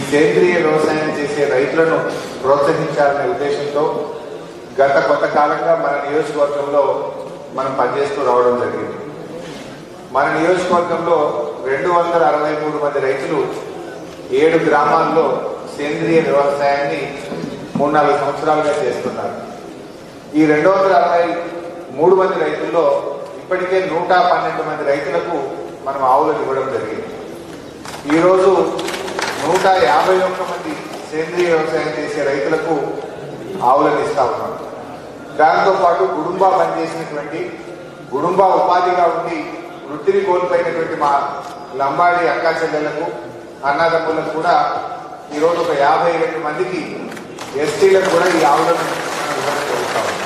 సేంద్రియ వ్యవసాయం చేసే రైతులను ప్రోత్సహించాలనే ఉద్దేశంతో గత కొంతకాలంగా మన నియోజకవర్గంలో మనం పనిచేస్తూ రావడం జరిగింది మన నియోజకవర్గంలో రెండు వందల అరవై మూడు మంది రైతులు ఏడు గ్రామాల్లో సేంద్రియ వ్యవసాయాన్ని మూడు నాలుగు సంవత్సరాలుగా చేస్తున్నారు ఈ రెండు వందల అరవై మూడు మంది రైతుల్లో ఇప్పటికే నూట పన్నెండు మంది రైతులకు మనం ఆవులను ఇవ్వడం జరిగింది ఈరోజు నూట యాభై ఒక్క మంది సేంద్రియ వ్యవసాయం చేసే రైతులకు ఆవులను ఇస్తా ఉన్నాం దాంతో పాటు గుడుంబా పనిచేసినటువంటి గుడుంబా ఉపాధిగా ఉండి వృత్తిని కోల్పోయినటువంటి మా లంబాడి అక్కా చెల్లెళ్లకు అన్నదమ్ములకు కూడా ఈరోజు ఒక యాభై రెండు మందికి ఎస్టీలకు కూడా ఈ ఆవులను మనం ఇవ్వడం జరుగుతా ఉంది.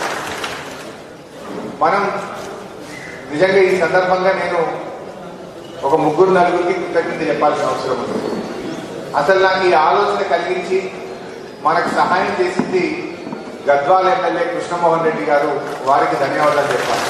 మనం నిజంగా ఈ సందర్భంగా నేను ఒక ముగ్గురు నలుగురికి కృతజ్ఞత చెప్పాల్సిన అవసరం ఉంది అసలు నాకు ఈ ఆలోచన కలిగించి మనకు సహాయం చేసింది గద్వాల ఎమ్మెల్యే కృష్ణమోహన్ రెడ్డి గారు వారికి ధన్యవాదాలు చెప్పాలి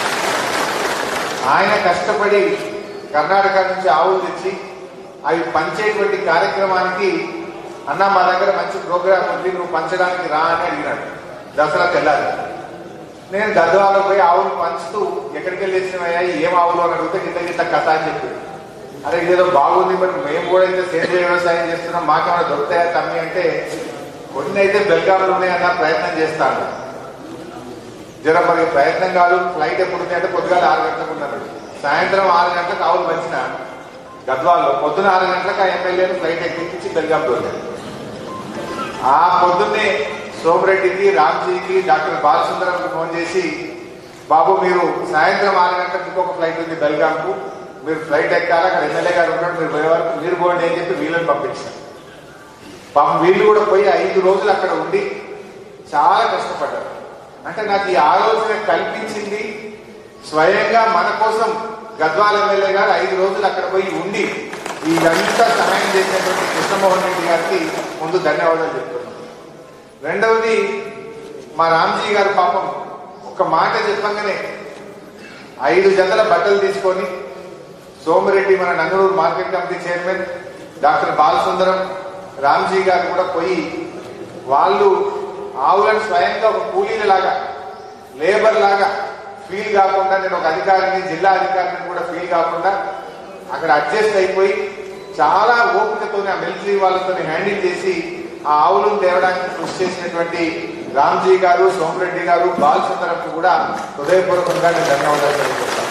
ఆయన కష్టపడి కర్ణాటక నుంచి ఆవులు తెచ్చి అవి పంచేటువంటి కార్యక్రమానికి అన్న మా దగ్గర మంచి ప్రోగ్రామ్ ఉంది నువ్వు పంచడానికి రా అని అడిగినాడు దసరా తెల్లారి నేను గద్వాలో పోయి ఆవులు పంచుతూ ఎక్కడికి వెళ్ళి తెచ్చినవయ్యా ఏం ఆవులు అని అడిగితే గింత గింత కథ అని చెప్పి అరే ఇదేదో బాగుంది మరి మేము కూడా అయితే సేంద్రియ వ్యవసాయం చేస్తున్నాం మాకేమైనా దొరుకుతాయా తమ్మి అంటే కొన్ని అయితే బెల్గాంలో ఉన్నాయన్న ప్రయత్నం చేస్తాను జర మరి ప్రయత్నం కాదు ఫ్లైట్ ఎప్పుడు ఉంది అంటే పొద్దుగాల ఆరు గంటలకు ఉన్నాడు సాయంత్రం ఆరు గంటలకు ఆవులు పంచిన గద్వాల్లో పొద్దున ఆరు గంటలకు ఆ ఎమ్మెల్యేను ఫ్లైట్ ఎక్కించి బెల్గాం దొరికాడు ఆ పొద్దున్నే సోమిరెడ్డికి రామ్జీకి డాక్టర్ బాలసుందరంకి ఫోన్ చేసి బాబు మీరు సాయంత్రం ఆరు గంటలకు ఇంకొక ఫ్లైట్ ఉంది బెల్గాంకు మీరు ఫ్లైట్ ఎక్కాలి అక్కడ ఎమ్మెల్యే గారు ఉన్నాడు మీరు పోయే వరకు మీరు పోండి అని చెప్పి వీళ్ళని పంపించారు పాపం వీళ్ళు కూడా పోయి ఐదు రోజులు అక్కడ ఉండి చాలా కష్టపడ్డారు అంటే నాకు ఈ ఆలోచన కల్పించింది స్వయంగా మన కోసం గద్వాల ఎమ్మెల్యే గారు ఐదు రోజులు అక్కడ పోయి ఉండి ఇదంతా సహాయం చేసినటువంటి కృష్ణమోహన్ రెడ్డి గారికి ముందు ధన్యవాదాలు చెప్తున్నాను రెండవది మా రామ్జీ గారు పాపం ఒక మాట చెప్పంగానే ఐదు జతల బట్టలు తీసుకొని సోమిరెడ్డి మన Nanganur market committee chairman doctor Balasundaram Ramji garu కూడా పోయి వాళ్ళు ఆవులను స్వయంగా ఒక కూలీల లాగా లేబర్ లాగా ఫీల్ కాకుండా నేను ఒక అధికారిని జిల్లా అధికారిని కూడా ఫీల్ కాకుండా అక్కడ అడ్జస్ట్ అయిపోయి చాలా ఓపికతో ఆ మిలిటరీ వాళ్ళతో హ్యాండిల్ చేసి ఆ ఆవులను తేవడానికి కృషి చేసినటువంటి రామ్జీ గారు సోమిరెడ్డి గారు బాలసుందరంకు కూడా హృదయపూర్వకంగా నేను ధన్యవాదాలు తెలియజేస్తాను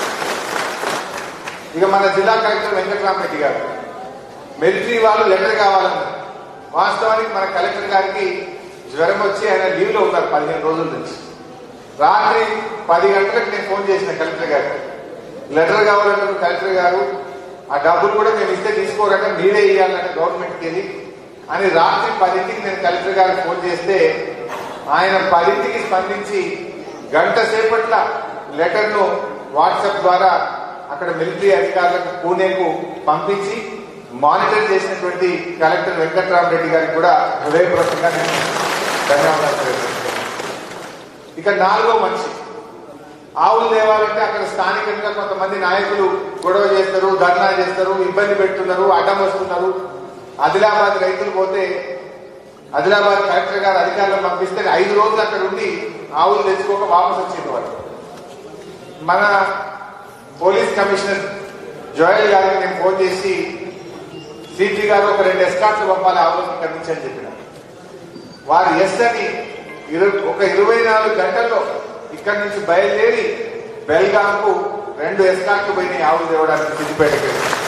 ఇక మన జిల్లా కలెక్టర్ వెంకటరామరెడ్డి గారు మిలిటరీ వాళ్ళు లెటర్ కావాలన్నారు వాస్తవానికి మన కలెక్టర్ గారికి జ్వరం వచ్చి ఆయన లీవ్ లో ఉన్నారు పదిహేను రోజుల నుంచి రాత్రి పది గంటలకు నేను ఫోన్ చేసిన కలెక్టర్ గారికి లెటర్ కావాలంటారు కలెక్టర్ గారు ఆ డబ్బులు కూడా మేము ఇస్తే తీసుకోరట మీరే ఇవ్వాలంటే గవర్నమెంట్కి వెళ్ళి అని రాత్రి పదింటికి నేను కలెక్టర్ గారికి ఫోన్ చేస్తే ఆయన పదింటికి స్పందించి గంట సేపట్ల లెటర్ను వాట్సాప్ ద్వారా అక్కడ మిలిటరీ అధికారులకు పూణేకు పంపించి మానిటర్ చేసినటువంటి కలెక్టర్ వెంకట్రామరెడ్డి గారికి కూడా హృదయపూర్వకంగా నేను ధన్యవాదాలు తెలియజేస్తున్నాను ఇక నాలుగో మనిషి ఆవులు తేవాలంటే అక్కడ స్థానికంగా కొంతమంది నాయకులు గొడవ చేస్తారు ధర్నా చేస్తారు ఇబ్బంది పెడుతున్నారు అడ్డం వస్తున్నారు ఆదిలాబాద్ రైతులు పోతే ఆదిలాబాద్ కలెక్టర్ గారు అధికారులను పంపిస్తే ఐదు రోజులు అక్కడ ఉండి ఆవులు తెచ్చుకోక వాపసు వచ్చింది వాళ్ళు మన పోలీస్ కమిషనర్ జోయల్ గారికి నేను ఫోన్ చేసి సిపి గారు ఒక రెండు ఎస్కాట్లు పంపాలి ఆవులకు ఇక్కడి నుంచి అని చెప్పిన వారు ఎస్ అని ఇరు- ఒక ఇరవై నాలుగు గంటల్లో ఇక్కడి నుంచి బయలుదేరి బెల్గాంకు రెండు ఎస్కాట్లు పోయినాయి ఆవులు తేవడానికి సిద్దిపేటకి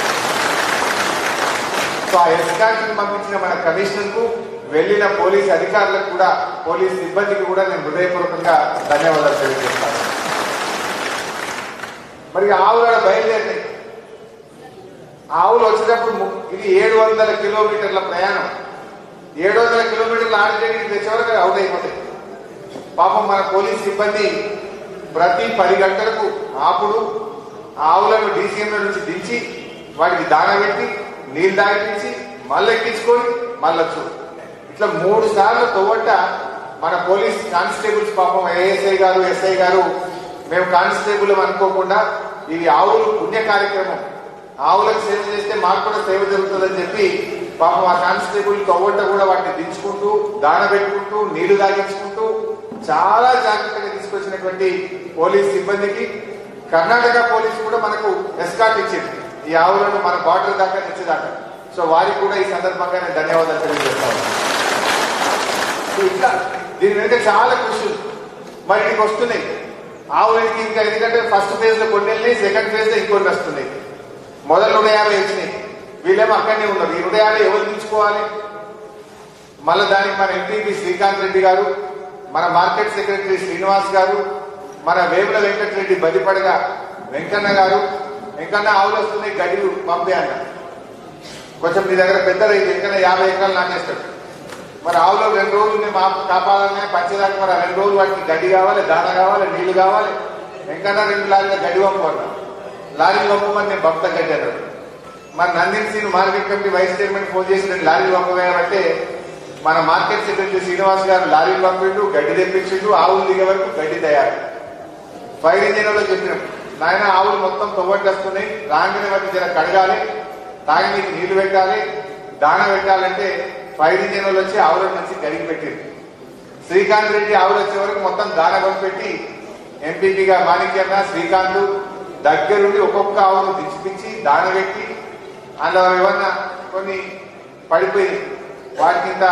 సో ఆ ఎస్కాట్లను పంపించిన మన కమిషనర్ కు వెళ్ళిన పోలీస్ అధికారులకు కూడా పోలీస్ సిబ్బందికి కూడా నేను హృదయపూర్వకంగా ధన్యవాదాలు తెలియజేస్తాను మరి ఆవులు ఆడ బయలుదేరినాయి ఆవులు వచ్చేటప్పుడు ము- ఇది ఏడు వందల కిలోమీటర్ల ప్రయాణం ఏడు వందల కిలోమీటర్ల ఆడిటేకి తెచ్చే వరకు అవుట్ అయిపోతాయి పాపం మన పోలీస్ సిబ్బంది ప్రతి పది గంటలకు ఆపుడు ఆవులను డీసీఎం నుంచి దించి వాటికి దాన పెట్టి నీళ్ళు తాగిపించి మళ్ళీ ఎక్కించుకొని మళ్ళీ చూడు ఇట్లా మూడు సార్లు తోవట మన పోలీస్ కానిస్టేబుల్స్ పాపం ఏఎస్ఐ గారు ఎస్ఐ గారు మేము కానిస్టేబుల్ అనుకోకుండా ఇది ఆవులు పుణ్య కార్యక్రమం ఆవులకు సేవ చేస్తే మాకు కూడా సేవ జరుగుతుందని చెప్పి పాపం ఆ కానిస్టేబుల్ తవ్వంట కూడా వాటిని దించుకుంటూ దాన పెట్టుకుంటూ నీళ్లు తాగించుకుంటూ చాలా జాగ్రత్తగా తీసుకొచ్చినటువంటి పోలీస్ సిబ్బందికి కర్ణాటక పోలీసు కూడా మనకు ఎస్కాట్ ఇచ్చింది ఈ ఆవులను మన బార్డర్ దాకా తెచ్చేదాకా సో వారికి కూడా ఈ సందర్భంగా నేను ధన్యవాదాలు తెలియజేస్తాను సో ఇట్లా దీని వెనుక చాలా కృషి ఉంది. మరి ఇంటికి వస్తున్నాయి ఆవులకి ఇంకా ఎందుకంటే ఫస్ట్ ఫేజ్ లో కొన్ని వెళ్ళినాయి సెకండ్ ఫేజ్ లో ఇంకొన్ని వస్తున్నాయి మొదలు నూట యాభై వచ్చినాయి వీళ్ళేమో అక్కడనే ఉన్నారు ఈ నూట యాభై ఎవరు తీసుకోవాలి మళ్ళీ దానికి మన ఎంపీపీ శ్రీకాంత్ రెడ్డి గారు మన మార్కెట్ సెక్రటరీ శ్రీనివాస్ గారు మన వేముల వెంకటరెడ్డి బదిపడగా వెంకన్న గారు వెంకన్న ఆవులు వస్తున్నాయి గడిలు పంపే అన్న కొంచెం మీ దగ్గర పెద్ద రైతు వెంకన్న యాభై ఎకరాలు నాటేస్తాడు మరి ఆవులో రెండు రోజులు మేము మా- కాపాడాలనే పంచేదానికి మరి ఆ రెండు రోజులు వాటికి గడ్డి కావాలి దాన కావాలి నీళ్లు కావాలి వెంకన్న రెండు లారీల గడ్డి పంపమన్నా లారీలు పంపమని నేను భక్త గడ్డి అన్నాడు మరి నందిని సీన్ market committee vice chairman phone చేసి రెండు లారీలు పంపవేయమంటే మన మార్కెట్ సెక్రటరీ శ్రీనివాస్ గారు లారీలు పంపిండు గడ్డి తెప్పించిండు ఆవులు దిగే వరకు గడ్డి తయారు ఫైర్ ఇంజిన్ లో చెప్పినాం నాయన ఆవులు మొత్తం తొవ్వట్టేస్తున్నాయి రాగానే వాటిని జర కడగాలి తాగనీకి నీళ్లు పెట్టాలి దాన పెట్టాలంటే ఫైర్ ఇంజిన్ వాళ్ళు వచ్చి ఆవుల నుంచి కడిగి పెట్టింది శ్రీకాంత్ రెడ్డి ఆవులు వచ్చే వరకు మొత్తం దాన కొనిపెట్టి ఎంపీపీగా మాణిక్యన్న శ్రీకాంత్ దగ్గరుండి ఒక్కొక్క ఆవును దించిపించి దాన పెట్టి అందులో ఏమన్నా కొన్ని పడిపోయి వాటికి ఇంత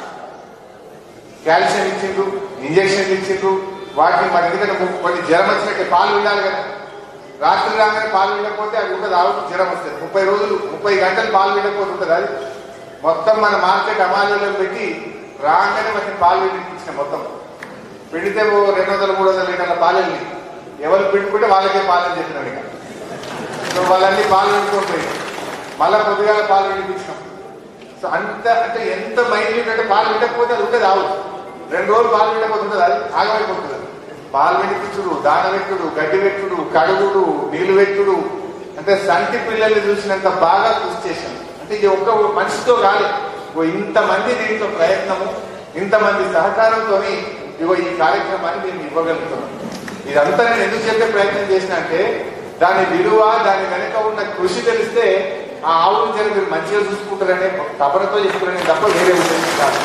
కాల్షియం ఇచ్చిండ్రు ఇంజక్షన్లు ఇచ్చిండ్రు వాటిని మన ఎందుకంటే ము- కొన్ని జ్వరం వచ్చినట్టే పాలు ఉండాలి కదా రాత్రి రాగానే పాలు వినకపోతే అది ఉంటుంది ఆవుకు జ్వరం వస్తుంది ముప్పై రోజులు ముప్పై గంటలు పాలు వినకపోతే ఉంటుంది అది మొత్తం మన మార్కెట్ అమాలీలో పెట్టి రాగానే వాటిని పాలు వినిపించిన మొత్తం పిండితే ఓ రెండు వందల మూడు వందల లీటర్ల పాలు వెళ్ళి ఎవరు పిండుకుంటే వాళ్ళకే పాలని చెప్పినాడు ఇక సో వాళ్ళన్నీ పాలు వినుకుంటాయి మళ్ళా పొద్దుగాల పాలు వినిపించినాం సో అంత అంటే ఎంత మైండ్ అంటే పాలు వినకపోతే అది ఉంటుంది ఆవు రెండు రోజులు పాలు వినకపోతే ఉంటుంది అది ఆగమైపోతుంది పాలు వినిపించుడు దాన పెట్టుడు గడ్డి పెట్టుడు కడుగుడు నీళ్లు పెట్టుడు అంటే సంటి పిల్లల్ని చూసినంత బాగా కృషి చేశాను అంటే ఇది ఒక్క మనిషితో కాదు ఓ ఇంతమంది దీంట్లో ప్రయత్నము ఇంతమంది సహకారంతో ఇగో ఈ కార్యక్రమాన్ని మేము ఇవ్వగలుగుతున్నాం ఇదంతా నేను ఎందుకు చెప్పే ప్రయత్నం చేసిన అంటే దాని విలువ దాని వెనక ఉన్న కృషి తెలిస్తే ఆ ఆవులు జర మీరు మంచిగా చూసుకుంటారనే తపనతో చెప్తున్నారని తప్ప వేరే ఉద్దేశం కాదు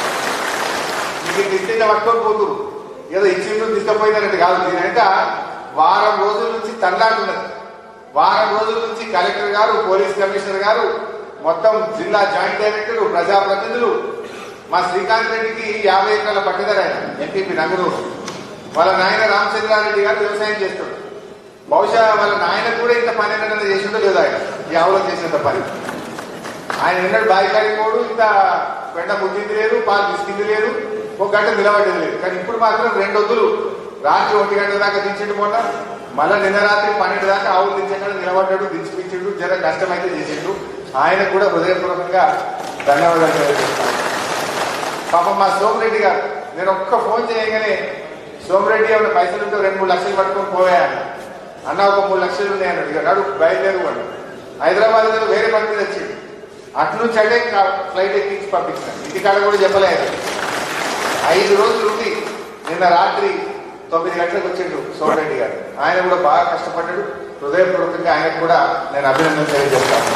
మీకు ఇస్తే పట్టుకొని పోతురు ఏదో ఇచ్చిండు తీసుకుపోయినారంటే కాదు దీని వెనక వారం రోజుల నుంచి తండాటున్నది వారం రోజుల నుంచి కలెక్టర్ గారు పోలీస్ కమిషనర్ గారు మొత్తం జిల్లా జాయింట్ డైరెక్టర్ ప్రజాప్రతినిధులు మా శ్రీకాంత్ రెడ్డికి యాభై ఎకరాల పట్టుదల ఆయన ఎంపీపీ నగరూరు వాళ్ళ నాయన రామచంద్రారెడ్డి గారు వ్యవసాయం చేస్తాడు బహుశా వాళ్ళ నాయన కూడా ఇంత పని ఎన్నడన్నా చేసిండో లేదు ఆయన ఈ ఆవులో చేసినంత పని ఆయన ఎన్నడు బాయికాడి పోడు ఇంత పెండ ముద్దింది లేదు పాలు తీసుకుంది లేదు ఒక గంట నిలబడేది లేదు కానీ ఇప్పుడు మాత్రం రెండు వద్దులు రాత్రి ఒంటి గంట దాకా దించండి మొన్న మళ్ళా నిన్న రాత్రి పన్నెండు దాకా ఆవులు దించకుండా నిలబడ్డాడు దించిపించిండు జర కష్టమైతే చేసిండు ఆయన కూడా హృదయపూర్వకంగా ధన్యవాదాలు తెలియజేస్తాను పాపం మా సోమిరెడ్డి గారు నేను ఒక్క ఫోన్ చేయగానే సోమిరెడ్డి ఏమైనా పైసలు ఉంటే రెండు మూడు లక్షలు పట్టుకొని పోయాను అన్న ఒక మూడు లక్షలు ఉన్నాయి అన్నాడు ఇక నడు బయలుదేరు వాడు హైదరాబాద్ లో వేరే పని మీద వచ్చింది అటు నుంచి అంటే ఫ్లైట్ ఎక్కించి పంపించాను ఇంటికాడ కూడా చెప్పలేదు ఐదు రోజులు ఉండి నిన్న రాత్రి తొమ్మిది గంటలకు వచ్చిండు సోమిరెడ్డి గారు ఆయన కూడా బాగా కష్టపడ్డాడు హృదయపూర్వకంగా ఆయనకు కూడా నేను అభినందన తెలియజేస్తాను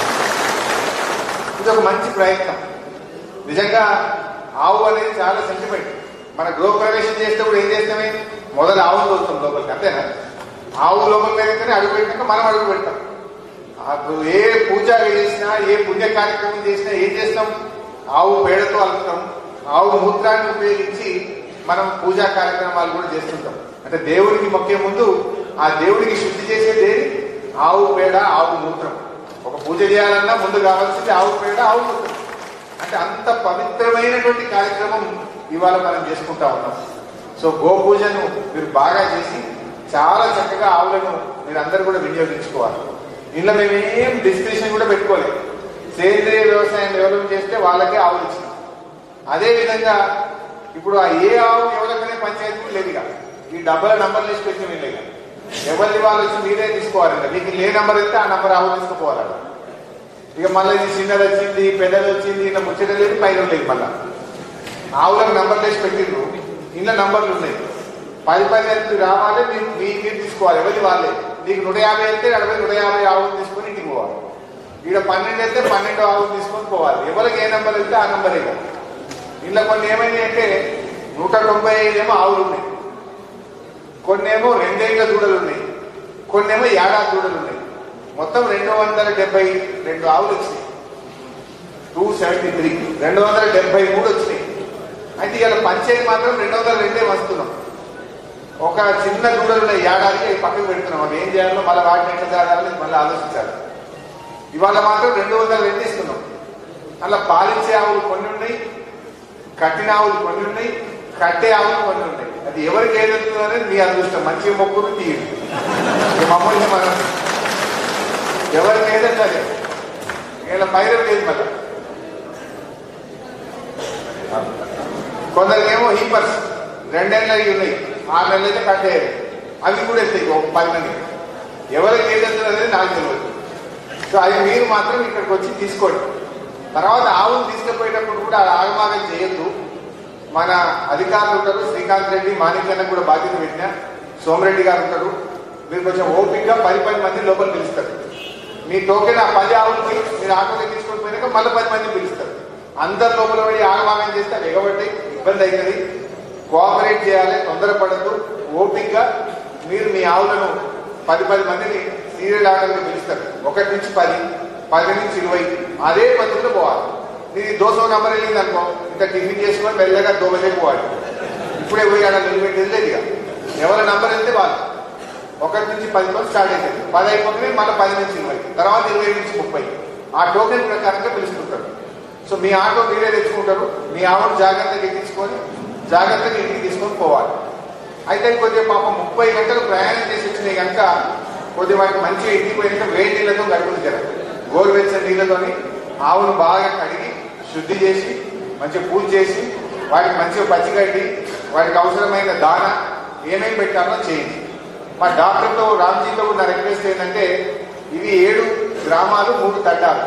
ఇది ఒక మంచి ప్రయత్నం నిజంగా ఆవు అనేది చాలా సెంటిమెంట్ మన గృహ ప్రవేశం చేస్తే కూడా ఏం చేస్తామే మొదలు ఆవును తోలుతాం లోపలికి అంతేనా ఆవు లోపల పెరిగితేనే అడుగు పెట్టినాక మనం అడుగు పెడతాం అప్పుడు ఏ పూజ చేసినా ఏ పుణ్య కార్యక్రమం చేసినా ఏం చేస్తాం ఆవు పేడతో అలుపుతాం ఆవు మూత్రాన్ని ఉపయోగించి మనం పూజా కార్యక్రమాలు కూడా చేస్తుంటాం అంటే దేవుడికి మొక్కే ముందు ఆ దేవుడికి శుద్ధి చేసేది ఏది? ఆవు పేడ ఆవు మూత్రం ఒక పూజ చేయాలన్నా ముందు కావాల్సింది ఆవు పేడ ఆవు మూత్రం అంటే అంత పవిత్రమైనటువంటి కార్యక్రమం ఇవాళ మనం చేసుకుంటా ఉన్నాం సో గోపూజను మీరు బాగా చేసి చాలా చక్కగా ఆవులను మీరు అందరూ కూడా వినియోగించుకోవాలి ఇంట్లో మేము ఏం డిస్క్రిప్షన్ కూడా పెట్టుకోలేదు సేంద్రియ వ్యవసాయం డెవలప్ చేస్తే వాళ్ళకే ఆవులు ఇచ్చినాం అదే విధంగా ఇప్పుడు ఆ ఏ ఆవు ఎవరికైనా పంచాయతీ కూడా లేదు ఇక ఈ డబ్బుల నంబర్ లిస్ట్ పెట్టి వెళ్ళేక ఎవరిది వాళ్ళు వచ్చి మీరే తీసుకోవాలి ఇంకా మీకు ఏ నంబర్ ఇస్తే ఆ నంబర్ ఆవు తీసుకుపోవాలి ఇక మళ్ళీ ఇది చిన్నది వచ్చింది పెద్దది వచ్చింది ఇలా ముచ్చట లేదు పైన లేదు మళ్ళా ఆవులకు నంబర్ వేసి పెట్టిండ్రు ఇంట్లో నంబర్లు ఉన్నాయి పది పది ఎత్తు రావాలి మీరు మీ మీరు తీసుకోవాలి ఎవరి వాళ్ళే నీకు నూట యాభై అయితే అరవై నూట యాభై ఆవులు తీసుకొని ఇంటికి పోవాలి ఈడ పన్నెండు వెళ్తే పన్నెండు ఆవులు తీసుకొని పోవాలి ఎవరికి ఏ నెంబర్ వెళ్తే ఆ నెంబర్ ఇవ్వాలి ఇంట్లో కొన్ని ఏమైంది అంటే నూట తొంభై ఐదు ఏమో ఆవులు ఉన్నాయి కొన్ని ఏమో రెండేళ్ల దూడలు ఉన్నాయి కొన్ని ఏమో ఏడాది దూడలు ఉన్నాయి మొత్తం రెండు వందల డెబ్బై రెండు ఆవులు వచ్చినాయి టూ సెవెంటీ త్రీ రెండు వందల డెబ్బై మూడు వచ్చినాయి అయితే ఇలా పంచేది మాత్రం రెండు వందల రెండే వస్తున్నాం ఒక చిన్న దూడలు ఉన్నాయి ఏడాదికి అవి పక్కకు పెడుతున్నాం అవి ఏం చేయాలో మళ్ళీ వాటిని ఎట్లా చేయాలని మళ్ళీ ఆలోచించాలి ఇవాళ మాత్రం రెండు వందల రెండు ఇస్తున్నాం అలా పాలించే ఆవులు కొన్ని ఉన్నాయి కట్టిన ఆవులు కొన్ని ఉన్నాయి కట్టే ఆవులు కొన్ని ఉన్నాయి అది ఎవరికి ఏది వెళ్తుందో అనేది మీ అదృష్టం మంచి మొక్కులు తీయండి ఇక మమ్మల్ని మనం ఎవరికి ఏదంటే అదే ఇలా పైరం లేదు మళ్ళీ కొందరికేమో హీపర్స్ రెండేళ్ళు అవి ఉన్నాయి ఆరు నెలలు అయితే కట్టేయాలి అవి కూడా ఎత్తాయి ఒక పది మంది ఎవరికి ఏది వెళ్తుందో అనేది నాకు తెలియదు సో అది మీరు మాత్రం ఇక్కడికి వచ్చి తీసుకోండి తర్వాత ఆవును తీసుకుపోయేటప్పుడు కూడా ఆగమాగం చేయొద్దు మన అధికారులు ఉంటారు శ్రీకాంత్ రెడ్డి మాణిక్యన్న కూడా బాధ్యత పెట్టిన సోమరెడ్డి గారు ఉంటారు మీరు కొంచెం ఓపిక్గా పది పది మంది లోపల పిలుస్తారు మీ టోకెన్ ఆ పది ఆవులకి మీరు ఆటోలో తీసుకొని పోయినాక మళ్ళీ పది మంది పిలుస్తారు అందరు లోపల పడి ఆగమాగం చేస్తే అవి ఎగబట్టి ఇబ్బంది అవుతుంది కోఆపరేట్ చేయాలి తొందరపడద్దు ఓపిక్గా మీరు మీ ఆవులను పది పది మందిని సీరియల్ ఆర్డర్గా పిలుస్తారు ఒకటి నుంచి పది పది నుంచి ఇరవై అదే పద్ధతిలో పోవాలి నీది దోశ నంబర్ వెళ్ళింది అనుకో ఇంత టిఫిన్ చేసుకొని మెల్లగా దోమలే పోవాలి ఇప్పుడే పోయి అక్కడ నిలబెట్టేది లేదు ఇక ఎవరి నంబర్ వెళ్తే వాళ్ళు ఒకటి నుంచి పది వరకు స్టార్ట్ అవుతుంది పది అయిపోతుంది మళ్ళీ పది నుంచి ఇరవై తర్వాత ఇరవై నుంచి ముప్పై ఆ టోకెన్ ప్రకారంగా పిలుచుకుంటారు సో మీ ఆటో మీరే తెచ్చుకుంటారు మీ ఆవును జాగ్రత్తగా ఎక్కించుకొని జాగ్రత్తగా ఇంటికి తీసుకొని పోవాలి అయితే కొద్దిగా పాపం ముప్పై గంటలు ప్రయాణం చేసి వచ్చినాయి కనుక కొద్దిగా వాటికి మంచిగా ఇంటికి పోయినాక వేడి నీళ్ళతో గడుపుతుంది కదా గోరువెచ్చని నీళ్ళతోని ఆవును బాగా కడిగి శుద్ధి చేసి మంచిగా పూజ చేసి వాటికి మంచిగా పచ్చిగడ్డి వాటికి అవసరమైన దాన ఏమేమి పెట్టాలో చేయండి మా డాక్టర్తో రామ్జీతో ఉన్న రిక్వెస్ట్ ఏంటంటే ఇవి ఏడు గ్రామాలు మూడు తడ్డాలు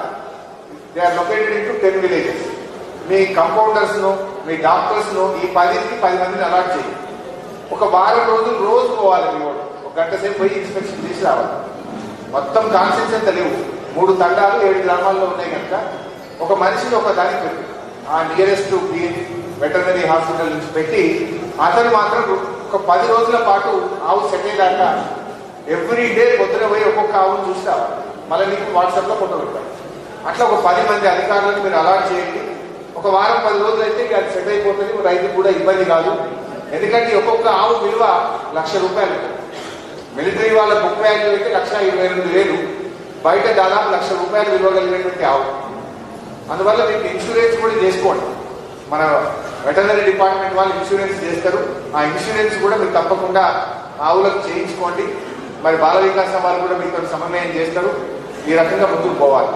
they are located in two ten villages మీ కంపౌండర్స్ ను మీ డాక్టర్స్ ను ఈ పదికి పది మందిని అలాట్ చేయండి ఒక వారం రోజులు రోజు పోవాలి మీ వాడు ఒక గంట సేపు పోయి ఇన్స్పెక్షన్ చేసి రావాలి మొత్తం కాన్సెన్స్ అంత లేవు మూడు తండాలు ఏడు గ్రామాల్లో ఉన్నాయి కనుక ఒక మనిషిని ఒక దానికి పెట్టి ఆ నియరెస్ట్ వెటర్నరీ హాస్పిటల్ నుంచి పెట్టి అతను మాత్రం ఒక పది రోజుల పాటు ఆవు సెట్ అయ్యేదాకా ఎవ్రీ డే పొద్దున పోయి ఒక్కొక్క ఆవును చూసి రావాలి మళ్ళీ నీకు వాట్సాప్లో ఫోటో పెడతాను అట్లా ఒక పది మంది అధికారులను మీరు అలాట్ చేయండి ఒక వారం పది రోజులు అయితే ఇక అది సెట్ అయిపోతుంది రైతుకు కూడా ఇబ్బంది కాదు ఎందుకంటే ఒక్కొక్క ఆవు విలువ లక్ష రూపాయలు మిలిటరీ వాళ్ళ బుక్ వాల్యూ అయితే లక్ష ఇరవై రెండు వేలు బయట దాదాపు లక్ష రూపాయలు విలువ కలిగినటువంటి ఆవు అందువల్ల మీకు ఇన్సూరెన్స్ కూడా చేసుకోండి మన వెటనరీ డిపార్ట్మెంట్ వాళ్ళు ఇన్సూరెన్స్ చేస్తారు ఆ ఇన్సూరెన్స్ కూడా మీరు తప్పకుండా ఆవులకు చేయించుకోండి మరి బాల వికాసం వాళ్ళు కూడా మీతో సమన్వయం చేస్తారు ఈ రకంగా ముందుకు పోవాలి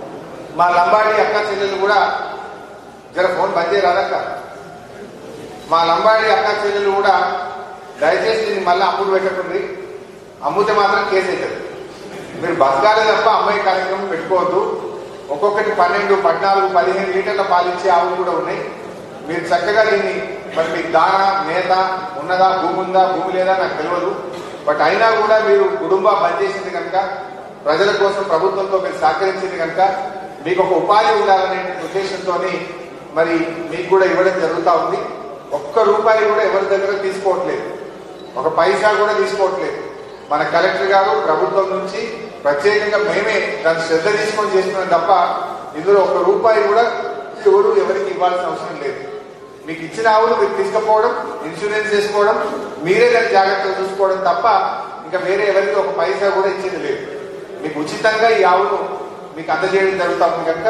మా లంబాడి అక్క చెల్లెలు కూడా జర ఫోన్ బంద్ చేయరాదక్క మా లంబాడి అక్క చెల్లెలు కూడా దయచేసి దీన్ని మళ్ళీ అమ్ముడు పెట్టకండి అమ్ముతే మాత్రం కేసు అవుతుంది మీరు బతకాలే తప్ప అమ్మాయి కార్యక్రమం పెట్టుకోవద్దు ఒక్కొక్కటి పన్నెండు పద్నాలుగు పదిహేను లీటర్ల పాలిచ్చే ఆవులు కూడా ఉన్నాయి మీరు చక్కగా దీన్ని మరి మీకు దాన మేత ఉన్నదా భూమి ఉందా భూమి లేదా నాకు తెలియదు బట్ అయినా కూడా మీరు కుటుంబ బంద్ చేసింది కనుక ప్రజల కోసం ప్రభుత్వంతో మీరు సహకరించింది కనుక మీకు ఒక ఉపాధి ఉండాలనే ఉద్దేశంతో మరి మీకు కూడా ఇవ్వడం జరుగుతూ ఉంది ఒక్క రూపాయి కూడా ఎవరి దగ్గర తీసుకోవట్లేదు ఒక పైసా కూడా తీసుకోవట్లేదు మన కలెక్టర్ గారు ప్రభుత్వం నుంచి ప్రత్యేకంగా మేమే దాన్ని శ్రద్ధ తీసుకొని చేస్తున్నాం తప్ప ఇందులో ఒక రూపాయి కూడా ఎవరు ఎవరికి ఇవ్వాల్సిన అవసరం లేదు మీకు ఇచ్చిన ఆవులు మీరు తీసుకుపోవడం ఇన్సూరెన్స్ చేసుకోవడం మీరే దాన్ని జాగ్రత్తగా చూసుకోవడం తప్ప ఇంకా వేరే ఎవరికి ఒక పైసా కూడా ఇచ్చేది లేదు మీకు ఉచితంగా ఈ ఆవును మీకు అందజేయడం జరుగుతా ఉంది కనుక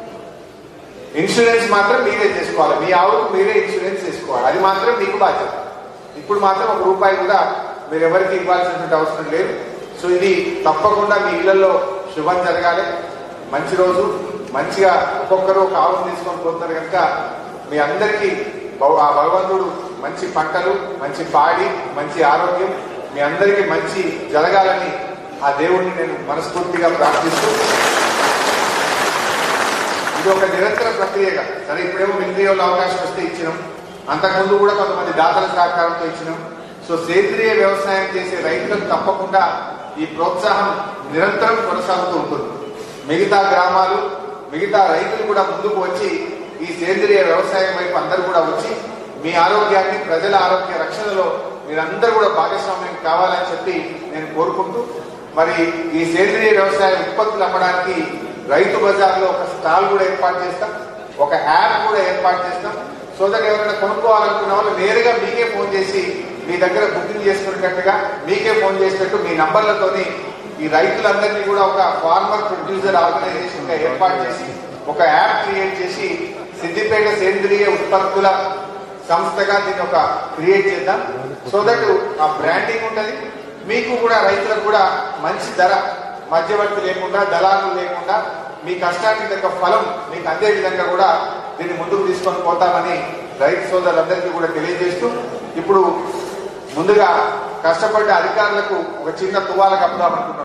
ఇన్సూరెన్స్ మాత్రం మీరే చేసుకోవాలి మీ ఆవుకు మీరే ఇన్సూరెన్స్ చేసుకోవాలి అది మాత్రం మీకు బాధ్యత ఇప్పుడు మాత్రం ఒక రూపాయి కూడా మీరు ఎవరికి ఇవ్వాల్సినటువంటి అవసరం లేదు సో ఇది తప్పకుండా మీ ఇళ్లలో శుభం జరగాలి మంచి రోజు మంచిగా ఒక్కొక్కరు ఒక ఆవును తీసుకొని పోతున్నారు కనుక మీ అందరికీ భగ- ఆ భగవంతుడు మంచి పంటలు మంచి పాడి మంచి ఆరోగ్యం మీ అందరికీ మంచి జరగాలని ఆ దేవుడిని నేను మనస్ఫూర్తిగా ప్రార్థిస్తూ ఇది ఒక నిరంతర ప్రక్రియగా సరే ఇప్పుడేమో మిలిటరీ వాళ్ళు అవకాశం వస్తే ఇచ్చినాం అంతకుముందు కూడా కొంతమంది దాతల సహకారంతో ఇచ్చినాం సో సేంద్రియ వ్యవసాయం చేసే రైతులకు తప్పకుండా ఈ ప్రోత్సాహం నిరంతరం కొనసాగుతూ ఉంటుంది మిగతా గ్రామాలు మిగతా రైతులు కూడా ముందుకు వచ్చి ఈ సేంద్రియ వ్యవసాయం వైపు అందరూ కూడా వచ్చి మీ ఆరోగ్యాన్ని ప్రజల ఆరోగ్య రక్షణలో మీరందరూ కూడా భాగస్వామ్యం కావాలని చెప్పి నేను కోరుకుంటూ మరి ఈ సేంద్రియ వ్యవసాయ ఉత్పత్తులు అమ్మడానికి రైతు బజార్లో ఒక స్టాల్ కూడా ఏర్పాటు చేస్తాం ఒక యాప్ కూడా ఏర్పాటు చేస్తాం సో దట్ ఎవరైనా కొనుక్కోవాలనుకున్న వాళ్ళు నేరుగా మీకే ఫోన్ చేసి మీ దగ్గర బుకింగ్ చేసుకునేటట్టుగా మీకే ఫోన్ చేసినట్టు మీ నంబర్లతోని ఈ రైతులందరినీ కూడా ఒక ఫార్మర్ ప్రొడ్యూసర్ ఆర్గనైజేషన్ గా ఏర్పాటు చేసి ఒక యాప్ క్రియేట్ చేసి సిద్దిపేట సేంద్రియ ఉత్పత్తుల సంస్థగా దీన్ని ఒక క్రియేట్ చేద్దాం సో దట్ ఆ బ్రాండింగ్ ఉంటది మీకు కూడా రైతులకు కూడా మంచి ధర మధ్యవర్తి లేకుండా దళారులు లేకుండా మీ కష్టానికి తగ్గ ఫలం మీకు అందే విధంగా కూడా దీన్ని ముందుకు తీసుకొని పోతామని రైతు సోదరులందరికీ కూడా తెలియజేస్తూ ఇప్పుడు ముందుగా కష్టపడ్డ అధికారులకు ఒక చిన్న తువాల కప్పుదామనుకుంటున్నాం